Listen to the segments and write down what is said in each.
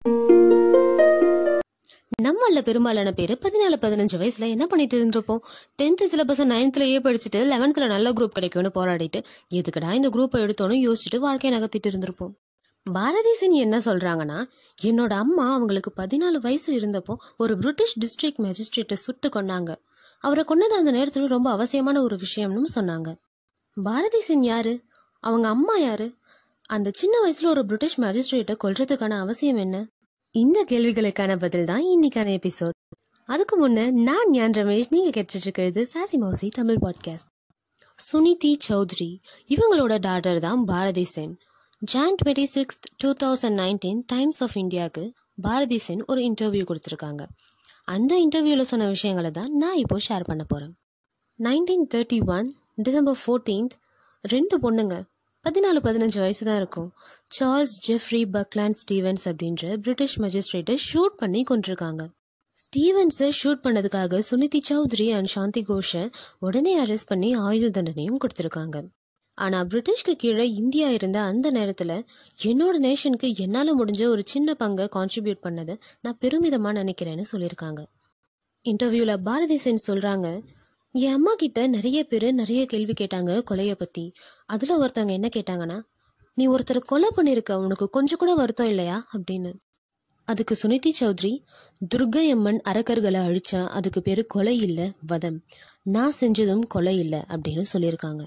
நம்மள பெரும்பாலான பேர் பதினாலு பதினஞ்சு வயசுல என்ன பண்ணிட்டு இருந்திருப்போம் டென்த் சிலபஸ் நைன்த்லயே படிச்சுட்டு லெவன்த்ல நல்ல குரூப் கிடைக்கும்னு போராடிட்டு எதுக்குடா இந்த குரூப்பை எடுத்தோன்னு யோசிச்சுட்டு வாழ்க்கையை நகர்த்திட்டு இருந்திருப்போம் பாரதிசன் என்ன சொல்றாங்கன்னா என்னோட அம்மா அவங்களுக்கு பதினாலு வயசு இருந்தப்போ ஒரு பிரிட்டிஷ் டிஸ்ட்ரிக்ட் மேஜிஸ்ட்ரேட்டை சுட்டு கொன்னாங்க அவரை கொன்னது அந்த நேரத்துல ரொம்ப அவசியமான ஒரு விஷயம்னு சொன்னாங்க பாரதிசன் யாரு அவங்க அம்மா யாரு அந்த சின்ன வயசுல ஒரு பிரிட்டிஷ் மேஜிஸ்ட்ரேட்டை கொல்றதுக்கான அவசியம் என்ன இந்த கேள்விகளுக்கான பதில் தான் இன்னைக்கான எபிசோட் அதுக்கு முன்ன நான் ஞான் ரமேஷ் நீங்க கேட்டுட்டு இருக்கிறது சாசி மௌசி தமிழ் பாட்காஸ்ட் சுனிதி சௌத்ரி இவங்களோட டாட்டர் தான் Bharati Sen Jan twenty sixth two thousand nineteen Times of இந்தியாவுக்கு பாரதி சென் ஒரு இன்டர்வியூ கொடுத்துருக்காங்க அந்த இன்டர்வியூவில் சொன்ன விஷயங்களை தான் நான் இப்போ ஷேர் பண்ண போகிறேன் nineteen thirty one December fourteenth ரெண்டு பொண்ணுங்க பதினாலு பதினஞ்சு வயசு தான் இருக்கும் சார்ல்ஸ் ஜெஃப்ரி பக்லாண்ட் ஸ்டீவன்ஸ் அப்படின்ற பிரிட்டிஷ் மேஜிஸ்ட்ரேட்டை ஷூட் பண்ணி கொண்டிருக்காங்க ஸ்டீவன்ஸை ஷூட் பண்ணதுக்காக சுனிதி சௌத்ரி அண்ட் சாந்தி கோஷை உடனே அரெஸ்ட் பண்ணி ஆயுள் தண்டனையும் கொடுத்துருக்காங்க ஆனால் பிரிட்டிஷ்க்கு கீழே இந்தியா இருந்த அந்த நேரத்தில் என்னோட நேஷனுக்கு என்னால் முடிஞ்ச ஒரு சின்ன பங்கை கான்ட்ரிபியூட் பண்ணதை நான் பெருமிதமாக நினைக்கிறேன்னு சொல்லியிருக்காங்க இன்டர்வியூவில் பாரதி சென் சொல்கிறாங்க என் அம்மா கிட்ட நிறைய பேர் நிறைய கேள்வி கேட்டாங்க கொலையை பற்றி அதில் ஒருத்தவங்க என்ன கேட்டாங்கன்னா நீ ஒருத்தரை கொலை பண்ணியிருக்க உனக்கு கொஞ்சம் கூட வருத்தம் இல்லையா அப்படின்னு அதுக்கு சுனிதி சௌத்ரி துர்கை அம்மன் அரக்கர்களை அழிச்சா அதுக்கு பேரு கொலை இல்லை வதம் நான் செஞ்சதும் கொலை இல்லை அப்படின்னு சொல்லியிருக்காங்க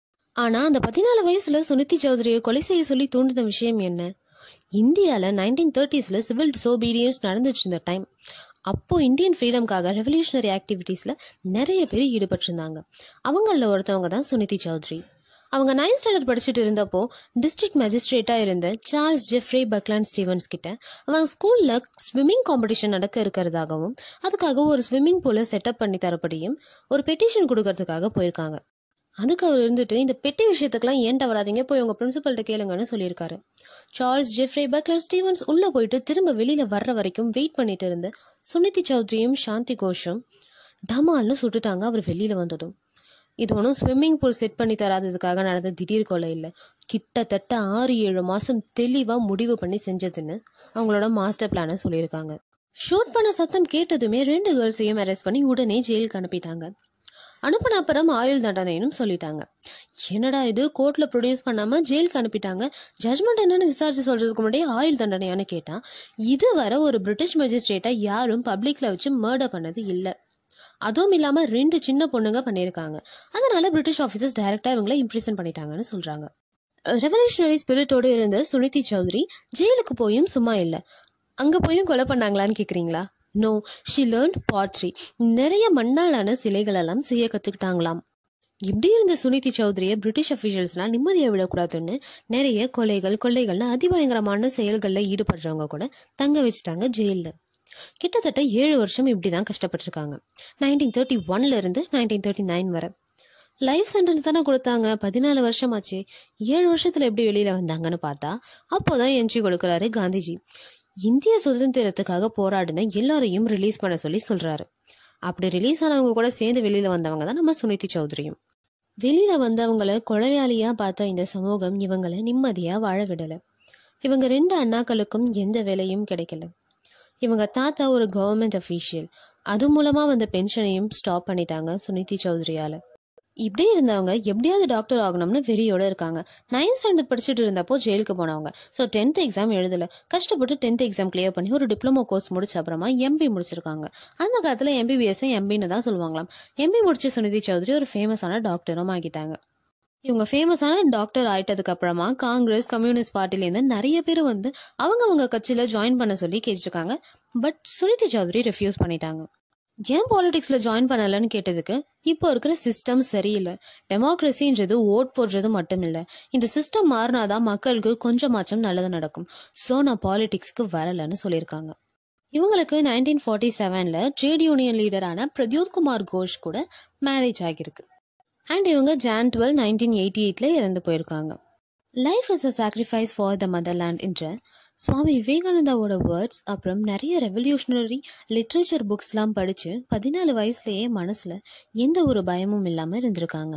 ஆனா அந்த பதினாலு வயசுல சுனிதி சௌத்ரியை கொலை செய்ய சொல்லி தூண்டின விஷயம் என்ன இந்தியாவில் நைன்டீன் தேர்ட்டிஸில் சிவில் டிசோபீடியன்ஸ் நடந்துட்டு இருந்த டைம் அப்போ இந்தியன் ஃப்ரீடம்காக ரெவல்யூஷனரி ஆக்டிவிட்டீஸில் நிறைய பேர் ஈடுபட்டிருந்தாங்க அவங்களில் ஒருத்தவங்க தான் சுனிதி சௌத்ரி அவங்க நைன்த் ஸ்டாண்டர்ட் படிச்சுட்டு இருந்தப்போ டிஸ்ட்ரிக்ட் மேஜிஸ்ட்ரேட்டாக இருந்த சார்ல்ஸ் ஜெஃப்ரே பக்லாண்ட் ஸ்டீவன்ஸ் கிட்ட அவங்க ஸ்கூலில் ஸ்விம்மிங் காம்படிஷன் நடக்க இருக்கிறதாகவும் அதுக்காக ஒரு ஸ்விம்மிங் பூலை செட்டப் பண்ணி தரப்படியும் ஒரு பெட்டிஷன் கொடுக்கறதுக்காக போயிருக்காங்க அதுக்கு அவர் இருந்துட்டு இந்த பெட்டி விஷயத்துக்கெல்லாம் ஏன்ட்ட வராதீங்க போய் உங்கள் பிரின்சிபல்கிட்ட கேளுங்கன்னு சொல்லியிருக்காரு சார்ல்ஸ் ஜெஃப்ரே பக்லர் ஸ்டீவன்ஸ் உள்ளே போயிட்டு திரும்ப வெளியில் வர்ற வரைக்கும் வெயிட் பண்ணிட்டு இருந்த சுனிதி சௌத்ரியும் சாந்தி கோஷும் டமால்னு சுட்டுட்டாங்க அவர் வெளியில் வந்ததும் இது ஒன்றும் ஸ்விம்மிங் பூல் செட் பண்ணி தராததுக்காக நடந்த திடீர் கொலை இல்லை கிட்டத்தட்ட ஆறு ஏழு மாதம் தெளிவாக முடிவு பண்ணி செஞ்சதுன்னு அவங்களோட மாஸ்டர் பிளானை சொல்லியிருக்காங்க ஷூட் பண்ண சத்தம் கேட்டதுமே ரெண்டு கேர்ள்ஸையும் அரெஸ்ட் பண்ணி உடனே ஜெயிலுக்கு அனுப்பிட்டாங்க அனுப்பின அப்புறம் ஆயுள் தண்டனைன்னு சொல்லிட்டாங்க என்னடா இது கோர்ட்ல ப்ரொடியூஸ் பண்ணாம ஜெயிலுக்கு அனுப்பிட்டாங்க ஜட்மெண்ட் என்னன்னு விசாரிச்சு சொல்றதுக்கு முன்னாடி ஆயுள் தண்டனையான்னு கேட்டா இதுவரை ஒரு பிரிட்டிஷ் மேஜிஸ்ட்ரேட்டை யாரும் பப்ளிக்ல வச்சு மர்டர் பண்ணது இல்லை அதுவும் இல்லாம ரெண்டு சின்ன பொண்ணுங்க பண்ணியிருக்காங்க அதனால பிரிட்டிஷ் ஆஃபீஸர்ஸ் டைரக்டா இவங்கள இம்ப்ரெஷன் பண்ணிட்டாங்கன்னு சொல்றாங்க ரெவல்யூஷனரி ஸ்பிரிட்டோடு இருந்த சுனிதி சௌத்ரி ஜெயிலுக்கு போயும் சும்மா இல்லை அங்க போயும் கொலை பண்ணாங்களான்னு கேக்குறீங்களா நோ ஷி லேர்ன் பாட்ரி நிறைய மண்ணாலான சிலைகள் எல்லாம் செய்ய கத்துக்கிட்டாங்களாம் இப்படி இருந்த சுனிதி சௌத்ரியை பிரிட்டிஷ் அஃபிஷியல்ஸ்லாம் நிம்மதியை விடக்கூடாதுன்னு நிறைய கொலைகள் கொள்ளைகள்னு அதிபயங்கரமான செயல்களில் ஈடுபடுறவங்க கூட தங்க வச்சுட்டாங்க ஜெயிலில் கிட்டத்தட்ட ஏழு வருஷம் இப்படி தான் கஷ்டப்பட்டிருக்காங்க நைன்டீன் தேர்ட்டி ஒன்ல இருந்து நைன்டீன் தேர்ட்டி நைன் வரை லைஃப் சென்டென்ஸ் தானே கொடுத்தாங்க பதினாலு வருஷமாச்சு ஏழு வருஷத்துல எப்படி வெளியில வந்தாங்கன்னு பார்த்தா அப்போதான் என்ட்ரி கொடுக்குறாரு காந்திஜி இந்திய சுதந்திரத்துக்காக போராடின எல்லாரையும் ரிலீஸ் பண்ண சொல்லி சொல்றாரு அப்படி ரிலீஸ் ஆனவங்க கூட சேர்ந்து வெளியில வந்தவங்க தான் நம்ம சுனிதி சௌத்ரியும் வெளியில வந்தவங்கள கொலையாளியா பார்த்த இந்த சமூகம் இவங்களை நிம்மதியா வாழ விடல இவங்க ரெண்டு அண்ணாக்களுக்கும் எந்த வேலையும் கிடைக்கல இவங்க தாத்தா ஒரு கவர்மெண்ட் அஃபீஷியல் அது மூலமா வந்த பென்ஷனையும் ஸ்டாப் பண்ணிட்டாங்க சுனிதி சௌத்ரியால இப்படி இருந்தவங்க எப்படியாவது டாக்டர் ஆகணும்னு வெறியோட இருக்காங்க நைன்த் ஸ்டாண்டர்ட் படிச்சுட்டு இருந்தப்போ ஜெயிலுக்கு போனவங்க ஸோ டென்த் எக்ஸாம் எழுதல கஷ்டப்பட்டு டென்த் எக்ஸாம் கிளியர் பண்ணி ஒரு டிப்ளமோ கோர்ஸ் முடிச்ச அப்புறமா எம்பி முடிச்சிருக்காங்க அந்த காலத்தில் எம்பிபிஎஸ் எம்பின்னு தான் சொல்லுவாங்களாம் எம்பி முடிச்ச சுனிதி சௌத்ரி ஒரு ஃபேமஸான டாக்டரும் ஆகிட்டாங்க இவங்க ஃபேமஸான டாக்டர் ஆயிட்டதுக்கு அப்புறமா காங்கிரஸ் கம்யூனிஸ்ட் பார்ட்டிலேருந்து நிறைய பேர் வந்து அவங்க அவங்க கட்சியில் ஜாயின் பண்ண சொல்லி கேட்டிருக்காங்க பட் சுனிதி சௌத்ரி ரெஃப்யூஸ் பண்ணிட்டாங்க ஏன் பாலிடிக்ஸில் ஜாயின் பண்ணலன்னு கேட்டதுக்கு இப்போ இருக்கிற சிஸ்டம் சரியில்லை டெமோக்ரஸின்றது ஓட் போடுறது மட்டும் இல்லை இந்த சிஸ்டம் மாறினாதான் மக்களுக்கு கொஞ்சமாச்சும் நல்லது நடக்கும் ஸோ நான் பாலிடிக்ஸ்க்கு வரலன்னு சொல்லியிருக்காங்க இவங்களுக்கு நைன்டீன் ஃபார்ட்டி செவனில் ட்ரேட் யூனியன் லீடரான பிரத்யோத் குமார் கோஷ் கூட மேரேஜ் ஆகியிருக்கு அண்ட் இவங்க ஜான் டுவெல் நைன்டீன் எயிட்டி எயிட்டில் இறந்து போயிருக்காங்க life is a sacrifice for the motherland என்ற சுவாமி விவேகானந்தாவோட வேர்ட்ஸ் அப்புறம் நிறைய ரெவல்யூஷனரி லிட்ரேச்சர் புக்ஸ்லாம் படித்து பதினாலு வயசுலேயே மனசில் எந்த ஒரு பயமும் இல்லாமல் இருந்திருக்காங்க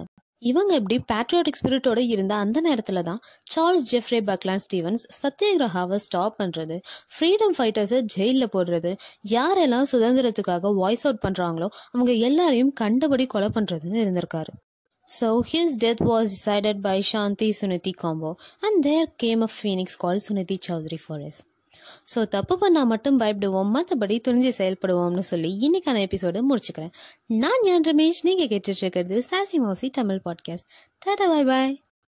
இவங்க இப்படி பேட்ரியாட்டிக் ஸ்பிரிட்டோட இருந்த அந்த நேரத்தில் தான் சார்ல்ஸ் ஜெஃப்ரே பக்லான் ஸ்டீவன்ஸ் சத்தியகிரகாவை ஸ்டாப் பண்ணுறது ஃப்ரீடம் ஃபைட்டர்ஸை ஜெயிலில் போடுறது யாரெல்லாம் சுதந்திரத்துக்காக வாய்ஸ் அவுட் பண்ணுறாங்களோ அவங்க எல்லாரையும் கண்டபடி கொலை பண்ணுறதுன்னு இருந்திருக்காரு So his death was decided by Shanti Suniti combo and there came a phoenix called Suniti Chowdhury for us. So தப்பு பண்ணால் மட்டும் பயப்படுவோம் மற்றபடி துணிஞ்சு செயல்படுவோம்னு சொல்லி இன்னைக்கான எபிசோடு முடிச்சுக்கிறேன் நான் ஞான் ரமேஷ் நீங்கள் கேட்டுட்டு இருக்கிறது சாசி மௌசி தமிழ் பாட்காஸ்ட் டாடா பாய் பாய்